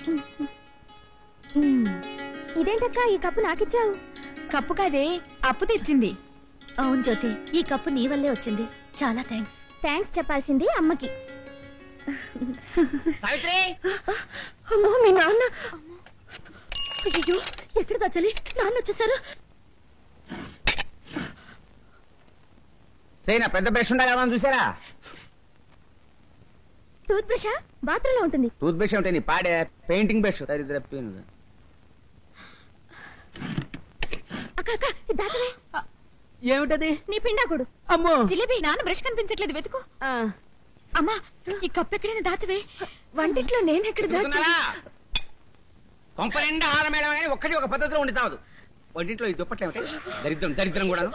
మ్మ్. ఇదేంటక్క ఈ cup నాకిచ్చావు cup కాదే అప్పు తెచ్చింది అవును జ్యోతి ఈ కప్పు నీ వల్లే వచ్చింది చాలా థ్యాంక్స్ థ్యాంక్స్ చెప్పాల్సింది అమ్మకి సావిత్రి అమ్మో మీ నాన్న అయ్యో ఎక్కడ దాచాలి నాన్న వచ్చేసారు సైనా పెద్ద బ్రష్ ఉండాలి ఏమన్నా చూసారా టూత్ బ్రషా బాత్రూంలో ఉంటుంది టూత్ బ్రష్ ఉంటే నీ పాడే పెయింటింగ్ బ్రష్ దరిద్ర పెయిన్ అక్క అక్క ఇది దాచవే ఏమిటది నీ పిండాకుడు అమ్మో జిలేబీ నాన్న బ్రష్ కనిపించట్లేదు వెతుకు ఆ, అమ్మా ఈ కప్పు ఎక్కడైనా దాచవే వంటింట్లో నేను ఎక్కడ దాచా కొంప నిండా ఆహారం మేడం కానీ ఒక్కటి ఒక పద్ధతిలో ఉండి చావదు వంటింట్లో ఈ దుప్పట్లు ఏమిటి దరిద్రం దరిద్రం కూడాను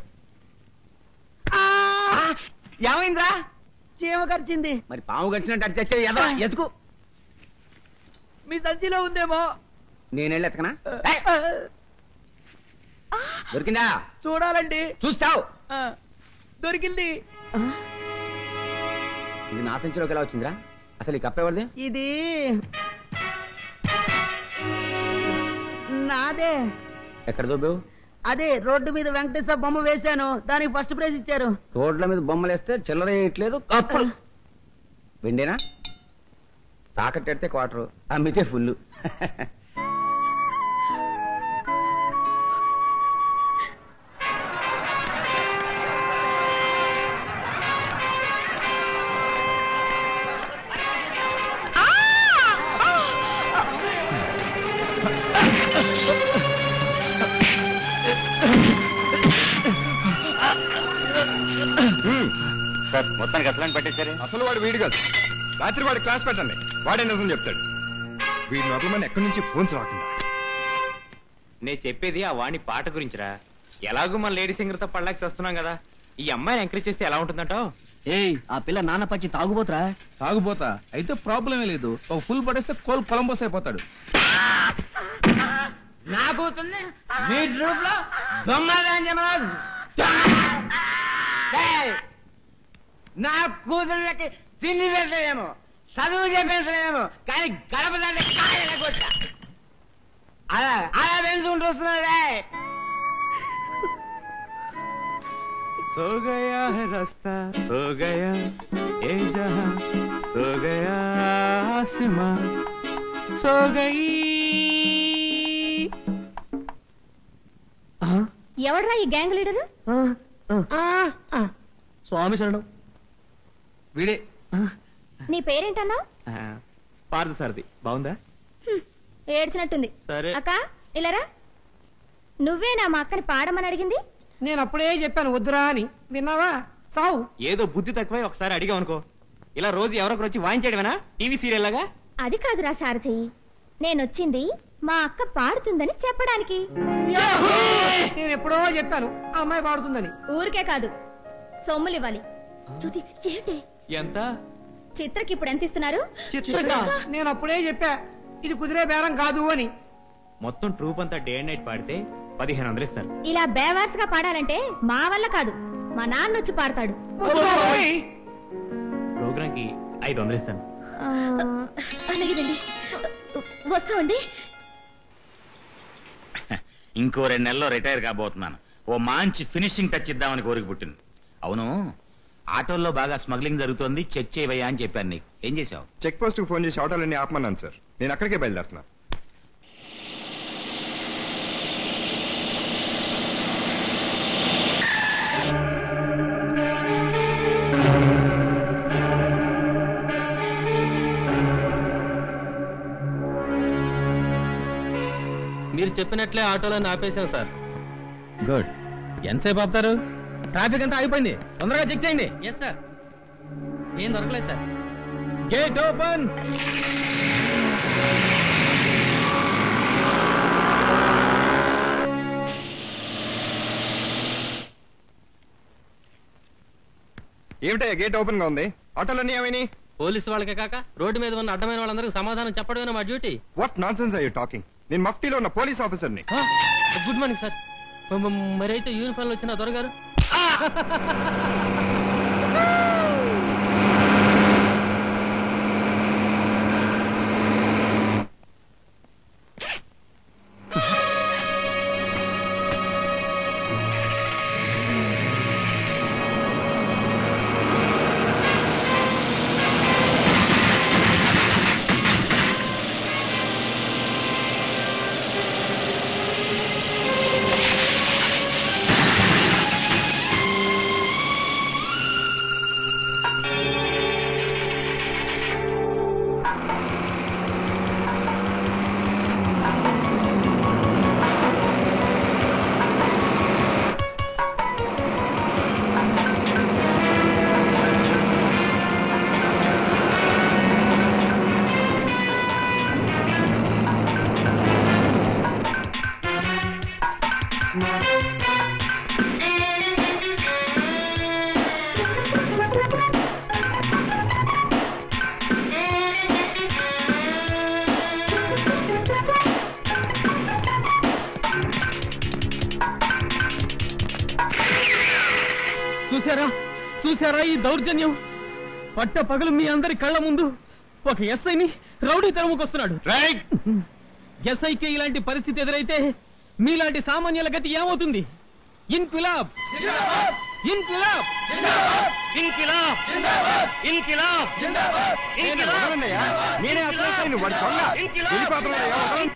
ఆ, ఆ, ఏమైందిరా చీమ కరిచింది మరి పాము గడిచినట్టు అటు చచ్చే ఎదరా ఎతుకు మీ సంచిలో ఉందేమో నేనెళ్ళి ఎతకనా ఏయ్, దొరికిందా చూడాలండి చూస్తావు ఆ, దొరికింది ఆ, ఇది నా సంచిలోకి ఎలా వచ్చిందిరా అసలు ఈ కప్ప ఎవరిది ఇది నాదే ఎక్కడ దొబ్బేవు అదే రోడ్డు మీద వెంకటేశ్వర బొమ్మ వేశాను దానికి ఫస్ట్ ప్రైజ్ ఇచ్చారు రోడ్ల మీద బొమ్మలు వేస్తే చిల్లర వేయట్లేదు కప్పులు వెండేనా తాకట్టు పెడితే క్వార్టర్ అమ్మితే ఫుల్ సార్ మొత్తానికి అసలు పట్టేశారు అసలు వాడు వీడు కాదు రాత్రి వాడు క్లాస్ పెట్టండి వాడే నిజం చెప్తాడు వీడి నోట్ల ఎక్కడి నుంచి ఫోన్స్ రాకుండా నేను చెప్పేది ఆ వాణి పాట గురించిరా ఎలాగూ మన లేడీ సింగర్ తో పడలేక చేస్తున్నాం కదా ఈ అమ్మాయిని ఎంకరేజ్ చేస్తే ఎలా ఉంటుందంటావు ఏయ్ ఆ పిల్ల నాన్న పచ్చి తాగుపోతురా తాగుపోతా అయితే ప్రాబ్లమే లేదు ఒక ఫుల్ పడేస్తే కోల్ కొలంబోస్ అయిపోతాడు నా కూతుర్ని మీ గ్రూప్ లో దొంగదని చెప్పరా? ఏయ్! నా కూతుర్లకి తిండి పెట్టలేమో చదువు చెప్పేసలేమో కానీ గడప దాంట్లో కాయల కొట్ట అలా అలా పెంచుకుంటూ వస్తున్నాడే సో గయా హై రాస్తా సో గయా ఏ జహా సో గయా ఆసమా సో గయి ఎవడ్రా ఈ గ్యాంగ్ లీడరు స్వామి శరణం వీడే నీ పేరేంటన్నావు పార్దు సార్ది బాగుందా ఏడ్చినట్టుంది సరే అక్క ఇలారా నువ్వేనా మా అక్కని పాడమని అడిగింది నేను అప్పుడే చెప్పాను వద్దురా అని విన్నావా సావు ఏదో బుద్ధి తక్కువై ఒకసారి అడిగావు అనుకో ఇలా రోజు ఎవరొకరు వచ్చి వాయించేయడమేనా టీవీ సీరియల్ లాగా అది కాదురా సారథి నేనొచ్చింది మా అక్క పాడుతుందని చెప్పడానికి నేను ఎప్పుడో చెప్పాను ఆ అమ్మాయి పాడుతుందని ఊరికే కాదు సొమ్ములు ఇవ్వాలి జ్యోతి ఏంటి ఎంత చిత్రకి ఇప్పుడు ఎంత ఇస్తున్నారు చిత్రంగా నేను అప్పుడే చెప్పా ఇది కుదిరే బేరం కాదు అని మొత్తం ట్రూప్ అంతా డే అండ్ నైట్ పాడితే పదిహేను వందలు ఇస్తారు ఇలా బేవార్స్ గా పాడాలంటే మా వల్ల కాదు మా నాన్న వచ్చి పాడతాడు ప్రోగ్రామ్ కి ఐదు వందలు ఇస్తాను ఆ, అలాగేనండి వస్తామండి ఇంకో రెండు నెలల్లో రిటైర్ కాబోతున్నాను ఓ మంచి ఫినిషింగ్ టచ్ ఇద్దామని కోరిక పుట్టింది అవును ఆటోల్లో బాగా స్మగ్లింగ్ జరుగుతోంది చెక్ చేయవయ్యా అని చెప్పాను నీకు ఏం చేశావు చెక్ పోస్ట్ కు ఫోన్ చేసి ఆటోలన్నీ ఆపమన్నాను సార్ నేను అక్కడికే బయలుదేరుతున్నా మీరు చెప్పినట్లే ఆటోలను ఆపేశాం సార్ గుడ్ ఎంతసేపు ఆపుతారు ట్రాఫిక్ అంతా అయిపోయింది తొందరగా చెక్ చేయండి ఎస్ సార్ ఏం దొరకలేదు సార్ గేట్ ఓపెన్ ఏమిటయ్యా గేట్ ఓపెన్ గా ఉంది ఆటోలన్నీ ఏమైనాయి పోలీసు వాళ్ళకే కాక రోడ్డు మీద ఉన్న అడ్డమైన వాళ్ళందరికీ సమాధానం చెప్పడమే మా duty what nonsense I talking నేను మఫ్టీలో ఉన్న పోలీస్ ఆఫీసర్ని గుడ్ మార్నింగ్ సార్ మరైతే యూనిఫామ్ వచ్చిన దొరగారు చూసారా చూసారా ఈ దౌర్జన్యం పట్ట పగలు మీ అందరి కళ్ళ ముందు ఒక ఎస్ఐని రౌడీ తరుముకొస్తున్నాడు ఎస్ఐకి ఇలాంటి పరిస్థితి ఎదురైతే మీలాంటి సామాన్యుల గతి ఏమవుతుంది ఇన్కిలాబ్ ఇన్కిలాబ్ ఇన్కిలాబ్ ఇన్కిలాబ్ నేను వదలండియ్యా. నేనే అసలు ఎస్ఐని, వాడు దొంగ. వెళ్ళిపోతున్నాడయ్యా, వదలండి.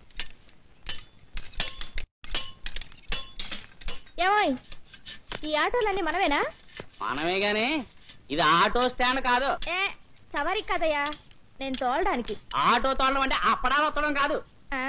ఏమోయ్ ఈ ఆటోలన్నీ మనమేనా మనమే గాని ఇది ఆటో స్టాండ్ కాదు ఏ సవారీ కదయ్యా నేను తోలడానికి ఆటో తోడడం అంటే అప్పడాలు వత్తడం కాదు ఆ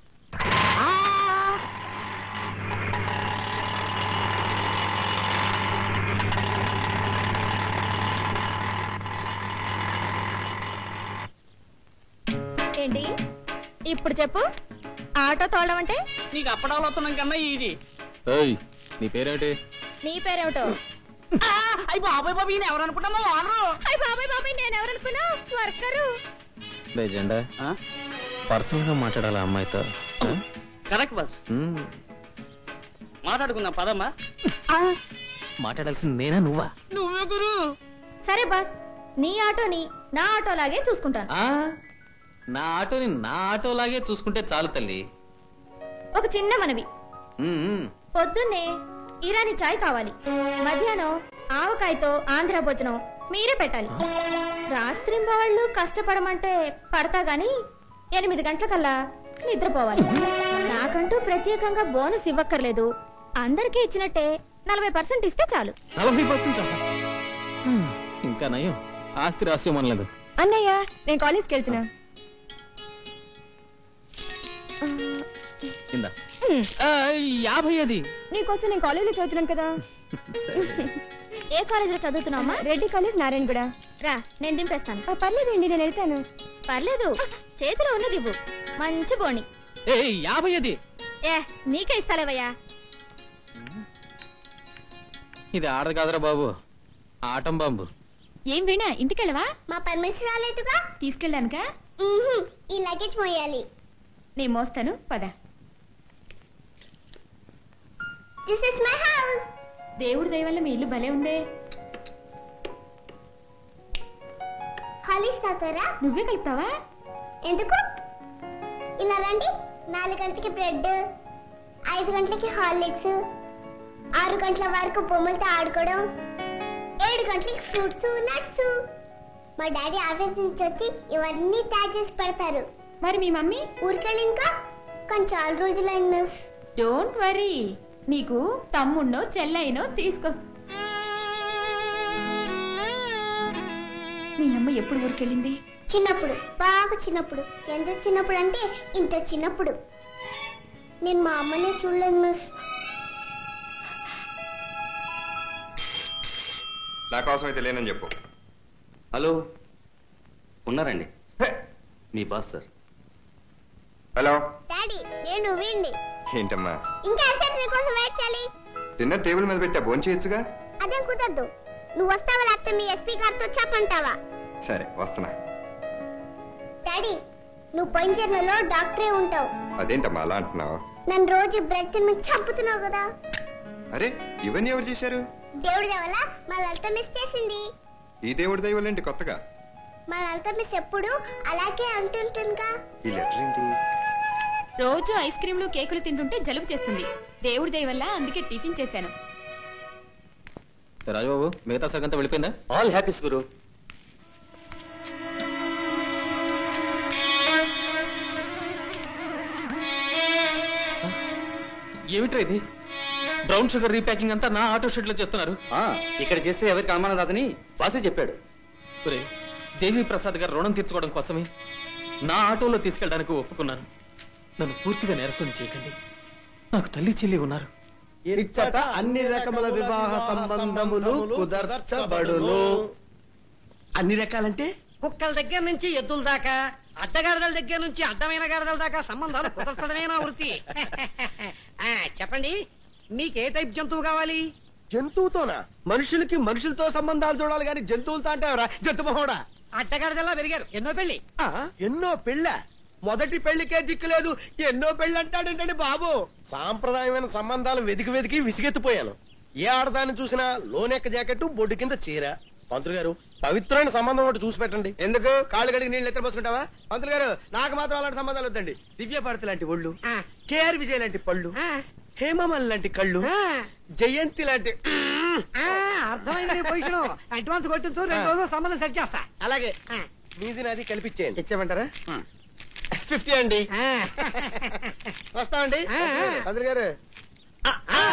ఏంటి ఇప్పుడు చెప్పు ఆటో తోలడం అంటే నీకు అప్పడాలు వత్తడం కన్నా ఇది ఏయ్ నీ పేరేంటి నీ పేరేమిటో అయ్యి బాబాయ్ బాబు ఈయన ఎవరు అనుకుంటామో వానరు అయ్య బాబాయ్ బాబాయ్ నేను ఎవరనుకున్నా వర్కరు జెండా పర్సనల్ గా మాట్లాడాలి ఆ అమ్మాయితో ఆ? కరెక్ట్ బస్ మ్మ్. మాట్లాడుకుందాం పదమ్మా మాట్లాడాల్సింది నేనా నువ్వా నువ్వే గురు సరే బాస్ నీ ఆటోని నా ఆటోలాగే చూసుకుంటాను ఆ నా ఆటోని నా ఆటోలాగే చూసుకుంటే చాలు తల్లి ఒక చిన్న మనవి మ్మ్, మ్మ్. పొద్దున్నే ఇరానీ చాయ్ కావాలి మధ్యాహ్నం ఆవకాయతో ఆంధ్ర భోజనం మీరే పెట్టాలి రాత్రి వాళ్ళు కష్టపడమంటే పడతా గాని ఎనిమిది గంటలకల్లా నిద్రపోవాలి నాకంటూ ప్రత్యేకంగా బోనస్ ఇవ్వక్కర్లేదు అందరికీ ఇచ్చినట్టే నలభై పర్సెంట్ ఇస్తే చాలు నలభై పర్సెంట్ ఇంకా నయం ఆస్తి రహస్యం అనలేదు అన్నయ్య నేను కాలేజ్కి వెళ్తున్నా కింద యాభై అది నీకోసం నేను కాలేజీలో చదువుతున్నాను కదా ఏ కాలేజీలో చదువుతున్నావమ్మా రెడ్డి కాలేజ్ నారాయణ కూడా రా నేను దింపేస్తాను పర్లేదండి నేను వెళ్తాను పర్లేదు చేతిలో ఉన్నది ఇవ్వు మంచి బోణి ఏ యాభై అది ఏ నీకే ఇస్తాలేవయ్యా ఇది ఆడదు కాదురా బాబు ఆటం బాంబు ఏం వీణా ఇంటికెళ్ళవా మా పర్మిషన్ రాలేదుగా తీసుకెళ్ళానుగా ఈ లగేజ్ మోయాలి నేను మోస్తాను పద దిస్ ఇస్ మై హౌస్ దేవుడి దయ వల్ల మీ ఇల్లు భలే ఉందే హాలీస్ తాతారా నువ్వే కలుపుతావా ఎందుకు ఇలా రండి నాలుగు గంటలకి బ్రెడ్ ఐదు గంటలకి హార్లిక్స్ ఆరు గంటల వరకు బొమ్మలతో ఆడుకోవడం ఏడు గంటలకి ఫ్రూట్స్ నట్స్ మా డాడీ ఆఫీస్ నుంచి వచ్చి ఇవన్నీ తయారు చేసి పెడతారు మరి మీ మమ్మీ ఊరికెళ్ళి ఇంకా కానీ చాలా రోజులైంది మిస్ డోంట్ వరీ నీకు తమ్ముణ్ణో చెల్లైనో తీసుకొ మీ అమ్మ ఎప్పుడు ఊరికెళ్ళింది చిన్నప్పుడు బాగా చిన్నప్పుడు ఎంత చిన్నప్పుడు అంటే ఇంత చిన్నప్పుడు నేను మా అమ్మనే చూడలేదు మిస్ నా కోసం అయితే లేనని చెప్పు హలో ఉన్నారండి హే! మీ బాస్ సార్ హలో డాడీ నేను వీణ్ణి ఏంటమ్మా ఇంకా ఎంతసేపు నీకోసం వెయిట్ చేయాలి డిన్నర్ టేబుల్ మీద పెట్టా భోంచేయచ్చుగా చేయొచ్చుగా అదేం కుదరదు నువ్వు వస్తావా లేకపోతే మీ ఎస్పీ గారితో చెప్పంటావా సరే వస్తున్నా డాడీ నువ్వు పోయిన జన్మలో డాక్టరే ఉంటావు అదేంటమ్మా అలా అంటున్నావు నన్ను రోజు బ్రెడ్ తిని చంపుతున్నావు కదా అరే ఇవన్నీ ఎవరు చేశారు దేవుడి వల్ల మా లలిత మిస్ చేసింది ఈ దేవుడి దైవాలేంటి కొత్తగా మా లలిత మిస్ ఎప్పుడు అలాగే అంటుంటుందిగా ఈ లెటర్ ఏంటి రోజు ఐస్ క్రీమ్లు కేకులు తింటుంటే జలుబు చేస్తుంది దేవుడి దయ వల్ల అందుకే టిఫిన్ చేశాను రాజుబాబు మిగతా సగంతా వెళ్ళిపోయిందా ఆల్ హ్యాపీస్ గురు ఏమిట్రా ఇది బ్రౌన్ షుగర్ రీప్యాకింగ్ అంతా నా ఆటో షెడ్ లో చేస్తున్నారు ఆ, ఇక్కడ చేస్తే ఎవరికి అనుమానం రాదని బాసే చెప్పాడు ఒరే దేవి ప్రసాద్ గారు రుణం తీర్చుకోవడం కోసమే నా ఆటోలో తీసుకెళ్ళడానికి ఒప్పుకున్నాను నన్ను పూర్తిగా నేరస్తుని చేయకండి నాకు తల్లి చెల్లి ఉన్నారు ఇచ్చట అన్ని రకముల వివాహ సంబంధములు కుదర్చబడును అన్ని రకాలంటే కుక్కల దగ్గర నుంచి ఎద్దుల దాకా అడ్డగాడిదల దగ్గర నుంచి అడ్డమైన గాడిదల దాకా సంబంధాలు కుదర్చడమే నా వృత్తి ఆ, చెప్పండి మీకు ఏ టైప్ జంతువు కావాలి జంతువుతోనా మనుషులకి మనుషులతో సంబంధాలు చూడాలి కానీ జంతువులతో అంటే ఎవరా జంతు మహోడా అడ్డగాడిదల్లా పెరిగారు ఎన్నో పెళ్లి ఎన్నో పెళ్ళ మొదటి పెళ్లికే దిక్కు లేదు ఎన్నో పెళ్ళి అంటాడేంటండి బాబు సాంప్రదాయమైన సంబంధాలు వెతికి వెతికి విసిగెత్తిపోయాను ఏ ఆడదాన్ని చూసినా లోనెక్క జాకెట్ బొడ్డు కింద చీర పంతులు గారు పవిత్రమైన సంబంధం ఒకటి చూసి పెట్టండి ఎందుకు కాళ్ళు కడిగి నీళ్ళు ఎత్తర పోసుకుంటావా పంతులు గారు నాకు మాత్రం అలాంటి సంబంధాలు వద్దండి దివ్య భారతి లాంటి ఒళ్ళు కేఆర్ విజయ్ లాంటి పళ్ళు హేమమల్ లాంటి కళ్ళు జయంతి లాంటి అర్థమైంది పొజిషన్ అడ్వాన్స్ కొట్టించు రెండు రోజులు సంబంధం సెట్ చేస్తా అలాగే మీది నాది కల్పించేయండి ఇచ్చామంటారా ఫిఫ్టీ అండి వస్తామండి పంతులు గారు